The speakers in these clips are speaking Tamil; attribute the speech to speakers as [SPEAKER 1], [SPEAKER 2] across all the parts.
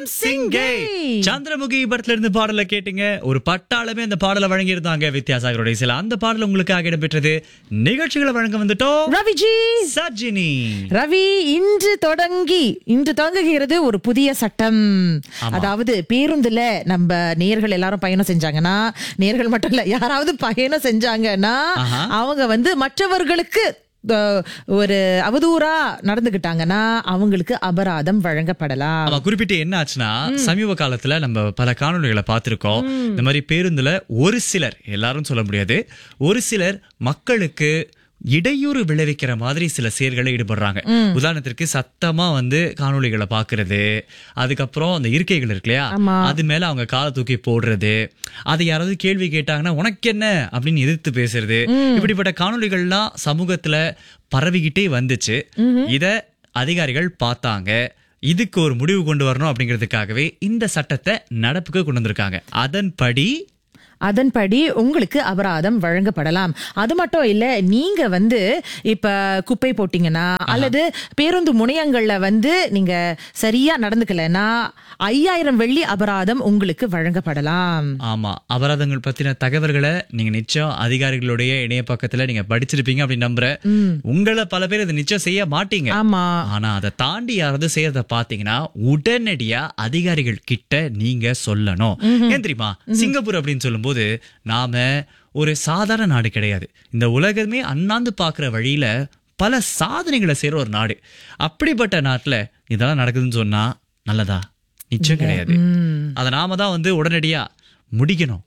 [SPEAKER 1] சிங்கே சந்திரமுகி படத்துல இருந்து பாடலை கேட்டீங்க ஒரு பட்டாளமே அந்த பாடலை வழங்கியிருந்தாங்க வித்யாசாகரோட இசையில அந்த பாடல் உங்களுக்காக இடம்பெற்றது நிகழ்ச்சிகளை வழங்க வந்துட்டோம்
[SPEAKER 2] ரவிஜி
[SPEAKER 1] சஜினி
[SPEAKER 2] ரவி இன்று தொடங்கி இன்று தொடங்குகிறது ஒரு புதிய சட்டம் அதாவது பேருந்துல நம்ம நேர்கள் எல்லாரும் பயணம் செஞ்சாங்கன்னா நேர்கள் மட்டும் இல்ல யாராவது பயணம் செஞ்சாங்கன்னா
[SPEAKER 1] ஆஹா.
[SPEAKER 2] அவங்க வந்து மற்றவர்களுக்கு அஹ், ஒரு அவதூறா நடந்துகிட்டாங்கன்னா அவங்களுக்கு அபராதம் வழங்கப்படலாம்
[SPEAKER 1] ஆமா குறிப்பிட்டு என்ன ஆச்சுன்னா சமீப காலத்துல நம்ம பல காணொளிகளை பார்த்திருக்கோம் இந்த மாதிரி பேருந்துல ஒரு சிலர் எல்லாரும் சொல்ல முடியாது ஒரு சிலர் மக்களுக்கு இடையூறு விளைவிக்கிற மாதிரி சில செயல்களை ஈடுபடுறாங்க உதாரணத்திற்கு சத்தமா வந்து காணொளிகளை பாக்குறது அதுக்கப்புறம் அந்த இருக்கைகள் இருக்கு இல்லையா
[SPEAKER 2] ஆமா.
[SPEAKER 1] அது மேல அவங்க காலை தூக்கி போடுறது அதை யாராவது கேள்வி கேட்டாங்கன்னா உனக்கு என்ன அப்படின்னு எதிர்த்து பேசுறது இப்படிப்பட்ட காணொளிகள்லாம் சமூகத்துல பரவிக்கிட்டே வந்துச்சு இத அதிகாரிகள் பார்த்தாங்க இதுக்கு ஒரு முடிவு கொண்டு வரணும் அப்படிங்கிறதுக்காகவே இந்த சட்டத்தை நடப்புக்கு கொண்டு வந்திருக்காங்க அதன்படி
[SPEAKER 2] அதன்படி உங்களுக்கு அபராதம் வழங்கப்படலாம் அது மட்டும் இல்ல நீங்க வந்து இப்ப குப்பை போட்டீங்கன்னா அல்லது பேருந்து முனையங்கள்ல வந்து நீங்க சரியா நடந்துக்கலன்னா ஐயாயிரம் வெள்ளி அபராதம் உங்களுக்கு வழங்கப்படலாம்
[SPEAKER 1] ஆமா அபராதங்கள் பத்தின தகவல்களை நீங்க நிச்சயம் அதிகாரிகளுடைய இணைய பக்கத்துல நீங்க படிச்சிருப்பீங்க அப்படின்னு நம்புறேன் உங்களை பல பேர் இதை நிச்சயம் செய்ய மாட்டீங்க
[SPEAKER 2] ஆமா
[SPEAKER 1] ஆனா அதை தாண்டி யாராவது செய்யறத பாத்தீங்கன்னா உடனடியா அதிகாரிகள் கிட்ட நீங்க சொல்லணும் ஏன் தெரியுமா சிங்கப்பூர் அப்படின்னு சொல்லும்போது நாம ஒரு சாதாரண நாடு கிடையாது இந்த உலகமே அண்ணாந்து பாக்குற வழியில பல சாதனைகளை செய்யற ஒரு நாடு அப்படிப்பட்ட நாட்டுல இதெல்லாம் நடக்குதுன்னு சொன்னா நல்லதா நிச்சயம் கிடையாது அதை நாம தான் வந்து உடனடியா முடிக்கணும்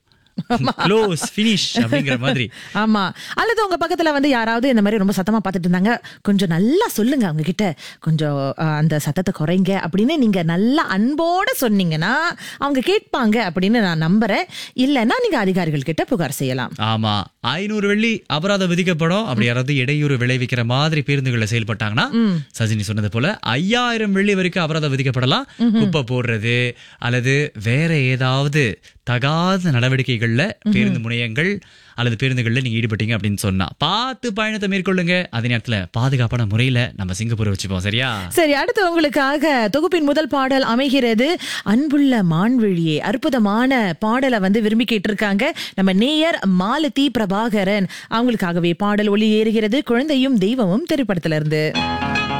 [SPEAKER 1] க்ளோஸ் ஃபினிஷ் அப்படிங்கிற மாதிரி
[SPEAKER 2] ஆமா அல்லது உங்க பக்கத்துல வந்து யாராவது இந்த மாதிரி ரொம்ப சத்தமா பார்த்துட்டு இருந்தாங்க கொஞ்சம் நல்லா சொல்லுங்க அவங்க கிட்ட கொஞ்சம் அஹ், அந்த சத்தத்தை குறைங்க அப்படின்னு நீங்க நல்லா அன்போட சொன்னீங்கன்னா அவங்க கேட்பாங்க அப்படின்னு நான் நம்புறேன் இல்லைன்னா நீங்க அதிகாரிகள் கிட்ட புகார் செய்யலாம்
[SPEAKER 1] ஆமா ஐநூறு வெள்ளி அபராதம் விதிக்கப்படும் அப்படி யாராவது இடையூறு விளைவிக்கிற மாதிரி பேருந்துகளை செயல்பட்டாங்கன்னா சஜினி சொன்னது போல ஐயாயிரம் வெள்ளி வரைக்கும் அபராதம் விதிக்கப்படலாம் குப்பை போடுறது அல்லது வேற ஏதாவது தகாத நடவடிக்கைகள்ல பேருந்து முனையங்கள் அல்லது பேருந்துகள்ல நீங்க ஈடுபட்டீங்க அப்படின்னு சொன்னா பார்த்து பயணத்தை மேற்கொள்ளுங்க அதே நேரத்துல பாதுகாப்பான முறையில நம்ம சிங்கப்பூர் வச்சுப்போம் சரியா
[SPEAKER 2] சரி அடுத்து உங்களுக்காக தொகுப்பின் முதல் பாடல் அமைகிறது அன்புள்ள மான்விழியே அற்புதமான பாடலை வந்து விரும்பி கேட்டிருக்காங்க நம்ம நேயர் மாலதி பிரபாகரன் அவங்களுக்காகவே பாடல் ஒளி ஏறுகிறது குழந்தையும் தெய்வமும் திரைப்படத்துல இருந்து